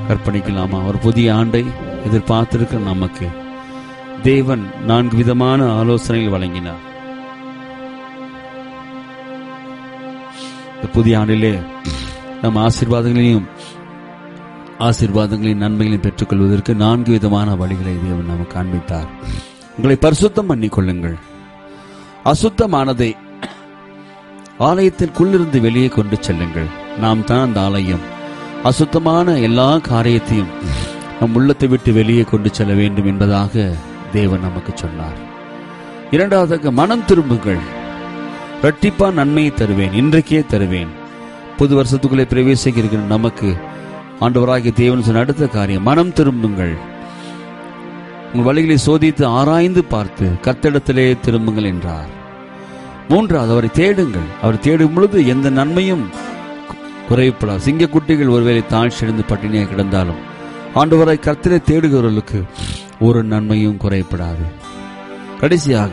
அர்ப்பணிக்கலாமா ஒரு புதிய ஆண்டை எதிர்பார்த்திருக்கிற நமக்கு தேவன் நான்கு விதமான ஆலோசனைகள் வழங்கினார் இந்த புதிய ஆண்டிலே நம் ஆசீர்வாதங்களையும் ஆசீர்வாதங்களையும் நன்மைகளையும் பெற்றுக்கொள்வதற்கு நான்கு விதமான வழிகளை தேவன் நமக்கு காண்பித்தார் உங்களை பரிசுத்தம் பண்ணிக்கொள்ளுங்கள் அசுத்தமானதை ஆலயத்திற்குள்ளிருந்து வெளியே கொண்டு செல்லுங்கள் நாம் தான் அந்த ஆலயம் அசுத்தமான எல்லா காரியத்தையும் நம் உள்ளத்தை விட்டு வெளியே கொண்டு செல்ல வேண்டும் என்பதாக தேவன் நமக்கு சொன்னார் இரண்டாவதாக மனம் திரும்புங்கள் இரட்டிப்பா நன்மையை தருவேன் இன்றைக்கே தருவேன் புது வருஷத்துக்குள்ளே பிரவேசிக்க இருக்கிற நமக்கு ஆண்டவராகிய தேவன் சொன்ன அடுத்த காரியம் மனம் திரும்புங்கள் உங்கள் வழிகளை சோதித்து ஆராய்ந்து பார்த்து கத்திடத்திலே திரும்புங்கள் என்றார் மூன்றாவது அவரை தேடுங்கள் அவர் தேடும் பொழுது எந்த நன்மையும் குறைவுப்படாது சிங்கக்குட்டிகள் ஒருவேளை தாழ்ச்சியடைந்து பட்டினியாக கிடந்தாலும் ஆண்டவரை கர்த்தரை தேடுகிறவர்களுக்கு ஒரு நன்மையும் குறைப்படாது கடைசியாக